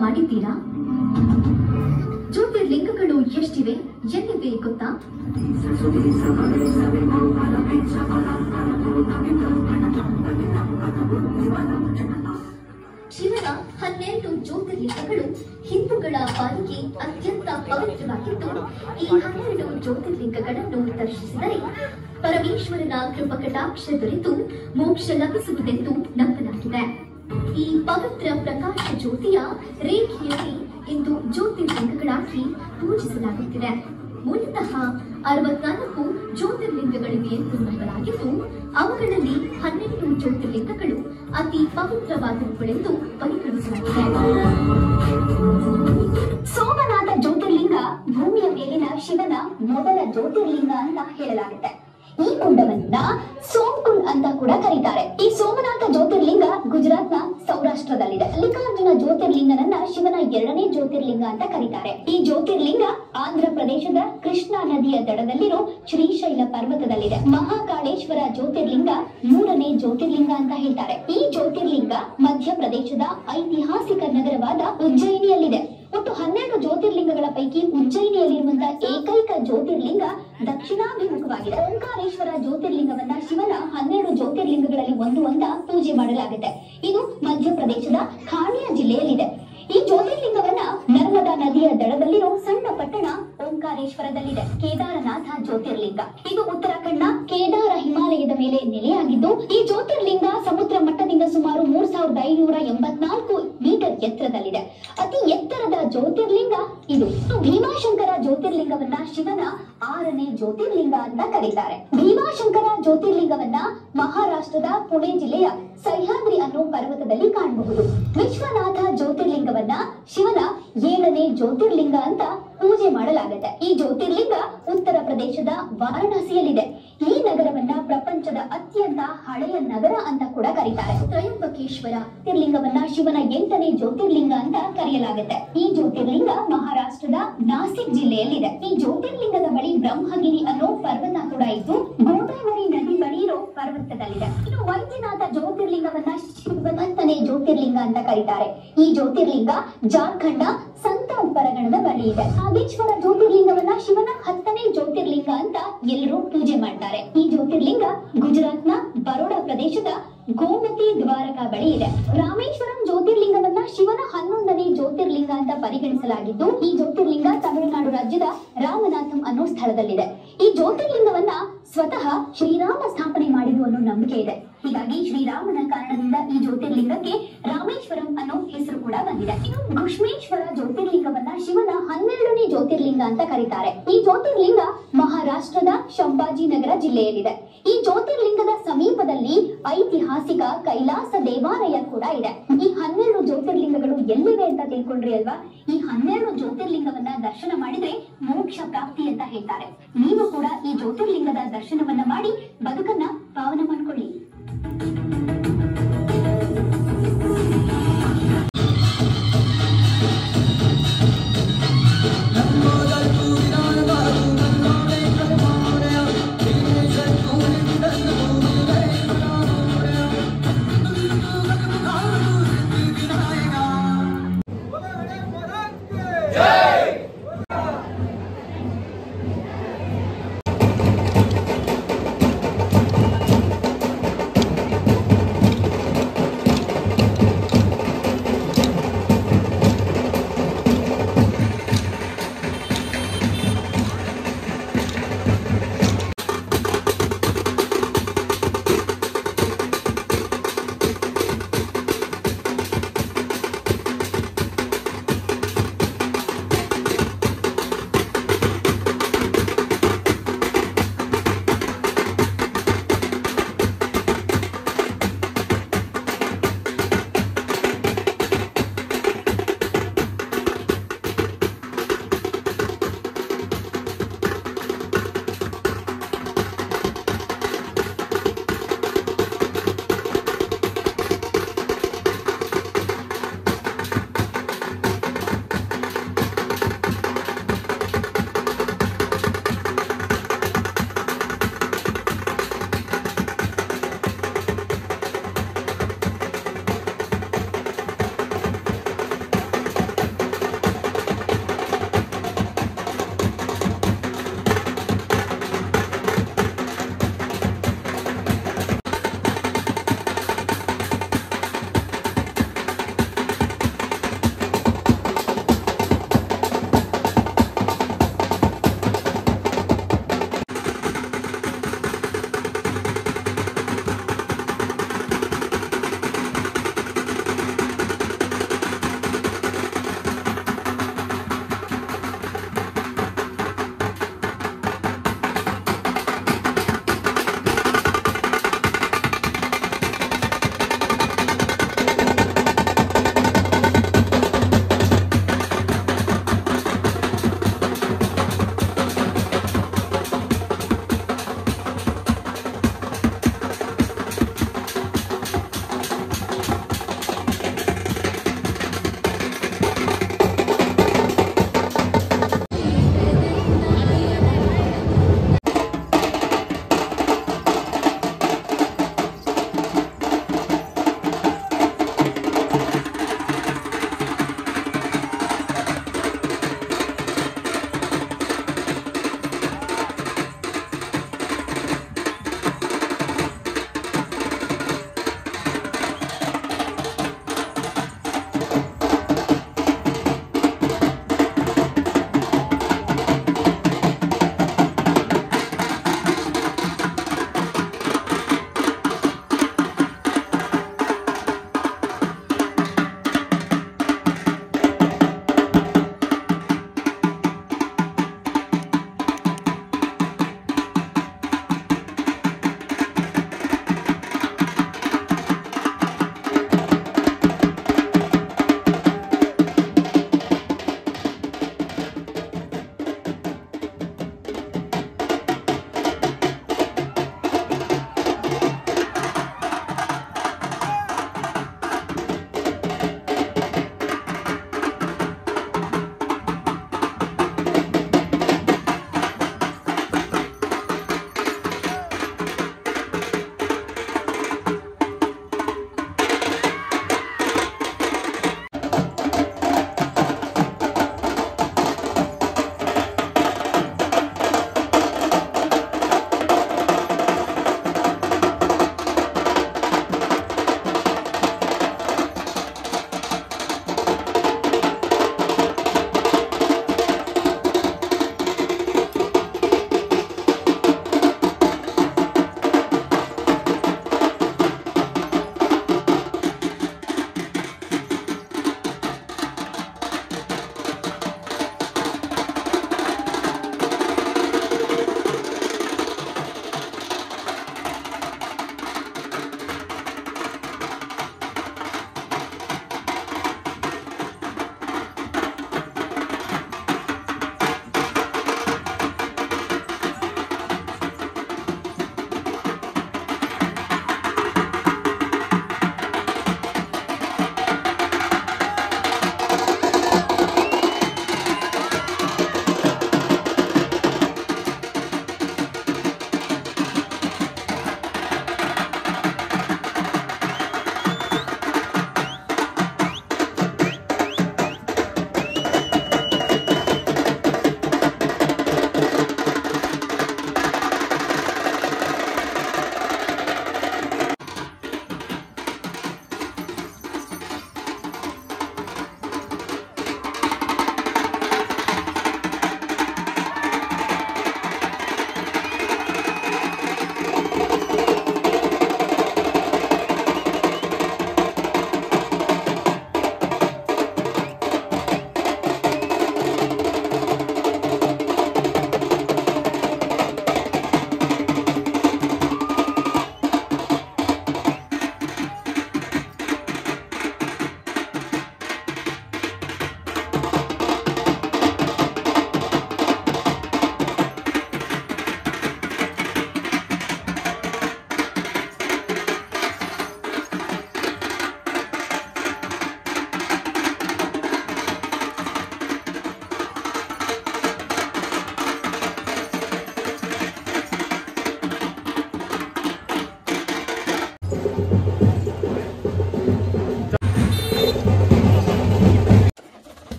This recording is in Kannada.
ಮಾಡಿದ್ದೀರಾ ಜ್ಯೋತಿರ್ಲಿಂಗಗಳು ಎಷ್ಟಿವೆ ಎಲ್ಲಿವೆ ಗೊತ್ತಾ ಶಿವನ ಹನ್ನೆರಡು ಜ್ಯೋತಿರ್ಲಿಂಗಗಳು ಹಿಂದೂಗಳ ಪಾಲಿಗೆ ಅತ್ಯಂತ ಪವಿತ್ರವಾಗಿದ್ದು ಈ ಹನ್ನೆರಡು ಜ್ಯೋತಿರ್ಲಿಂಗಗಳನ್ನು ದರ್ಶಿಸಿದರೆ ಪರಮೇಶ್ವರನ ಕೃಪಕಟಾಕ್ಷ ದೊರೆತು ಮೋಕ್ಷ ಲಭಿಸುವುದೆಂದು ನಂಬಲಾಗಿದೆ ಈ ಪವಿತ್ರ ಪ್ರಕಾಶ ಜ್ಯೋತಿಯ ರೇಖೆಯಲ್ಲಿ ಇಂದು ಜ್ಯೋತಿರ್ಲಿಂಗಗಳಾಗಿ ಪೂಜಿಸಲಾಗುತ್ತಿದೆ ಮೂಲತಃ ಅರವತ್ನಾಲ್ಕು ಜ್ಯೋತಿರ್ಲಿಂಗಗಳಿವೆ ಎಂದು ನಂಬಲಾಗಿದ್ದು ಅವುಗಳಲ್ಲಿ ಹನ್ನೆರಡು ಜ್ಯೋತಿರ್ಲಿಂಗಗಳು ಅತಿ ಪವಿತ್ರವಾದವುಗಳೆಂದು ಪರಿಗಣಿಸಲಾಗಿದೆ ಸೋಮನಾಥ ಜ್ಯೋತಿರ್ಲಿಂಗ ಭೂಮಿಯ ಮೇಲಿನ ಶಿವನ ಮೊದಲ ಜ್ಯೋತಿರ್ಲಿಂಗ ಅಂತ ಹೇಳಲಾಗುತ್ತೆ ಈ ಕುಂಡವನ್ನ ಸೋಮಕುಂಡ್ ಅಂತ ಕೂಡ ಕರೀತಾರೆ ಈ ಸೋಮನಾಥ ಜ್ಯೋತಿರ್ಲಿಂಗ ಗುಜರಾತ್ನ ಸೌರಾಷ್ಟ್ರದಲ್ಲಿದೆ ಮಲ್ಲಿಕಾರ್ಜುನ ಜ್ಯೋತಿರ್ಲಿಂಗನನ್ನ ಶಿವನ ಎರಡನೇ ಜ್ಯೋತಿರ್ಲಿಂಗ ಅಂತ ಕರೀತಾರೆ ಈ ಜ್ಯೋತಿರ್ಲಿಂಗ ಆಂಧ್ರ ಪ್ರದೇಶದ ಕೃಷ್ಣಾ ನದಿಯ ದಡದಲ್ಲಿರೋ ಶ್ರೀಶೈಲ ಪರ್ವತದಲ್ಲಿದೆ ಮಹಾಕಾಳೇಶ್ವರ ಜ್ಯೋತಿರ್ಲಿಂಗ ಮೂರನೇ ಜ್ಯೋತಿರ್ಲಿಂಗ ಅಂತ ಹೇಳ್ತಾರೆ ಈ ಜ್ಯೋತಿರ್ಲಿಂಗ ಮಧ್ಯಪ್ರದೇಶದ ಐತಿಹಾಸಿಕ ನಗರವಾದ ಉಜ್ಜಯಿನಿಯಲ್ಲಿದೆ ಒಟ್ಟು ಹನ್ನೆರಡು ಜ್ಯೋತಿರ್ಲಿಂಗಗಳ ಪೈಕಿ ಉಜ್ಜಯಿನಿಯಲ್ಲಿರುವಂತಹ ಏಕೈಕ ಜ್ಯೋತಿರ್ಲಿಂಗ ದಕ್ಷಿಣಾಭಿಮುಖವಾಗಿದೆ ಓಂಕಾರೇಶ್ವರ ಜ್ಯೋತಿರ್ಲಿಂಗವನ್ನ ಶಿವನ ಹನ್ನೆರಡು ಜ್ಯೋತಿರ್ಲಿಂಗಗಳಲ್ಲಿ ಒಂದು ಅಂತ ಪೂಜೆ ಮಾಡಲಾಗುತ್ತೆ ಇದು ಮಧ್ಯಪ್ರದೇಶದ ಖಾಣಿಯ ಜಿಲ್ಲೆಯಲ್ಲಿದೆ ಈ ಜ್ಯೋತಿರ್ಲಿಂಗವನ್ನ ನರ್ಮದಾ ನದಿಯ ದಡದಲ್ಲಿರೋ ಸಣ್ಣ ಪಟ್ಟಣ ಓಂಕಾರೇಶ್ವರದಲ್ಲಿದೆ ಕೇದಾರನಾಥ ಜ್ಯೋತಿರ್ಲಿಂಗ ಇದು ಉತ್ತರಾಖಂಡ್ನ ಕೇದಾರ ಹಿಮಾಲಯದ ಮೇಲೆ ನೆಲೆಯಾಗಿದ್ದು ಈ ಜ್ಯೋತಿರ್ಲಿಂಗ ಸಮುದ್ರ ಮಟ್ಟದಿಂದ ಸುಮಾರು ಮೂರ್ ಸಾವಿರದ ಐನೂರ ಎಂಬತ್ನಾಲ್ಕು ಮೀಟರ್ ಎತ್ತರದಲ್ಲಿದೆ ಅತಿ ಎತ್ತರದ ಜ್ಯೋತಿರ್ಲಿಂಗ ಇದು ಭೀಮಾಶಂಕರ ಜ್ಯೋತಿರ್ಲಿಂಗವನ್ನ ಶಿವನ ಆರನೇ ಜ್ಯೋತಿರ್ಲಿಂಗ ಅಂತ ಕರೀತಾರೆ ಭೀಮಾಶಂಕರ ಜ್ಯೋತಿರ್ಲಿಂಗವನ್ನ ಮಹಾರಾಷ್ಟ್ರದ ಪುಣೆ ಜಿಲ್ಲೆಯ ಸಹ್ಯಾದ್ರಿ ಅನ್ನೋ ಪರ್ವತದಲ್ಲಿ ಕಾಣಬಹುದು ವಿಶ್ವನಾಥ ಜ್ಯೋತಿರ್ಲಿಂಗವನ್ನ ಶಿವನ ಏಳನೇ ಜ್ಯೋತಿರ್ಲಿಂಗ ಅಂತ ಪೂಜೆ ಮಾಡಲಾಗುತ್ತೆ ಈ ಜ್ಯೋತಿರ್ಲಿಂಗ ಉತ್ತರ ಪ್ರದೇಶದ ವಾರಣಾಸಿಯಲ್ಲಿದೆ ಈ ನಗರವನ್ನ ಪ್ರಪಂಚದ ಅತ್ಯಂತ ಹಳೆಯ ನಗರ ಅಂತ ಕೂಡ ಕರೀತಾರೆ ತ್ರಯಂಬಕೇಶ್ವರ ಜ್ಯೋತಿರ್ಲಿಂಗವನ್ನ ಶಿವನ ಎಂಟನೇ ಜ್ಯೋತಿರ್ಲಿಂಗ ಅಂತ ಕರೆಯಲಾಗುತ್ತೆ ಈ ಜ್ಯೋತಿರ್ಲಿಂಗ ಮಹಾರಾಷ್ಟ್ರದ ನಾಸಿಕ್ ಜಿಲ್ಲೆಯಲ್ಲಿದೆ ಈ ಜ್ಯೋತಿರ್ಲಿಂಗದ ಬಳಿ ಬ್ರಹ್ಮಗಿರಿ ಅನ್ನೋ ಪರ್ವತ ಕೂಡ ಇದ್ದು ಗೋದಾವರಿ ನದಿ ಬಳಿ ಇರೋ ಪರ್ವತದಲ್ಲಿದೆ ಇನ್ನು ವೈದ್ಯನಾಥ ಜ್ಯೋತಿರ್ಲಿಂಗವನ್ನ ಶಿವನ ಹತ್ತನೇ ಜ್ಯೋತಿರ್ಲಿಂಗ ಅಂತ ಕರೀತಾರೆ ಈ ಜ್ಯೋತಿರ್ಲಿಂಗ ಜಾರ್ಖಂಡ್ನ ಸಂತ ಪರಗಣದ ಬಳಿ ಇದೆ ನಾಗೇಶ್ವರ ಜ್ಯೋತಿರ್ಲಿಂಗವನ್ನ ಶಿವನ ಹತ್ತನೇ ಜ್ಯೋತಿರ್ಲಿಂಗ ಅಂತ ಎಲ್ಲರೂ ಪೂಜೆ ಮಾಡ್ತಾರೆ ಈ ಜ್ಯೋತಿರ್ಲಿಂಗ ಗುಜರಾತ್ನ ಬರೋಡಾ ಪ್ರದೇಶದ ಗೋಮತಿ ದ್ವಾರಕ ಬಳಿ ಇದೆ ರಾಮೇಶ್ವರಂ ಜ್ಯೋತಿರ್ಲಿಂಗವನ್ನ ಶಿವನ ಹನ್ನೊಂದನೇ ಜ್ಯೋತಿರ್ಲಿಂಗ ಅಂತ ಪರಿಗಣಿಸಲಾಗಿದ್ದು ಈ ಜ್ಯೋತಿರ್ಲಿಂಗ ತಮಿಳುನಾಡು ರಾಜ್ಯದ ರಾಮನಾಥಂ ಅನ್ನೋ ಸ್ಥಳದಲ್ಲಿದೆ ಈ ಜ್ಯೋತಿರ್ಲಿಂಗವನ್ನ ಸ್ವತಃ ಶ್ರೀರಾಮ ಸ್ಥಾಪನೆ ಮಾಡಿದ್ದು ಅನ್ನೋ ನಂಬಿಕೆ ಇದೆ ಹೀಗಾಗಿ ಶ್ರೀರಾಮನ ಕಾರಣದಿಂದ ಈ ಜ್ಯೋತಿರ್ಲಿಂಗಕ್ಕೆ ರಾಮೇಶ್ವರಂ ಅನ್ನೋ ಹೆಸರು ಕೂಡ ಬಂದಿದೆ ಇನ್ನು ಘುಷ್ಮೇಶ್ವರ ಜ್ಯೋತಿರ್ಲಿಂಗವನ್ನ ಶಿವನ ಹನ್ನೆರಡನೇ ಜ್ಯೋತಿರ್ಲಿಂಗ ಅಂತ ಕರೀತಾರೆ ಈ ಜ್ಯೋತಿರ್ಲಿಂಗ ಮಹಾರಾಷ್ಟ್ರದ ಶಂಭಾಜಿನಗರ ಜಿಲ್ಲೆಯಲ್ಲಿದೆ ಈ ಜ್ಯೋತಿರ್ಲಿಂಗದ ಸಮೀಪದಲ್ಲಿ ಐತಿಹಾಸಿಕ ಕೈಲಾಸ ದೇವಾಲಯ ಕೂಡ ಇದೆ ಈ ಹನ್ನೆರಡು ಜ್ಯೋತಿರ್ಲಿಂಗಗಳು ಎಲ್ಲಿವೆ ಅಂತ ತಿಳ್ಕೊಂಡ್ರಿ ಅಲ್ವಾ ಈ ಹನ್ನೆರಡು ಜ್ಯೋತಿರ್ಲಿಂಗವನ್ನ ದರ್ಶನ ಮಾಡಿದ್ರೆ ಮೋಕ್ಷ ಪ್ರಾಪ್ತಿ ಅಂತ ಹೇಳ್ತಾರೆ ನೀವು ಕೂಡ ಈ ಜ್ಯೋತಿರ್ಲಿಂಗದ ದರ್ಶನವನ್ನ ಮಾಡಿ ಬದುಕನ್ನ ಪಾವನ ಮಾಡ್ಕೊಳ್ಳಿ ಜೈ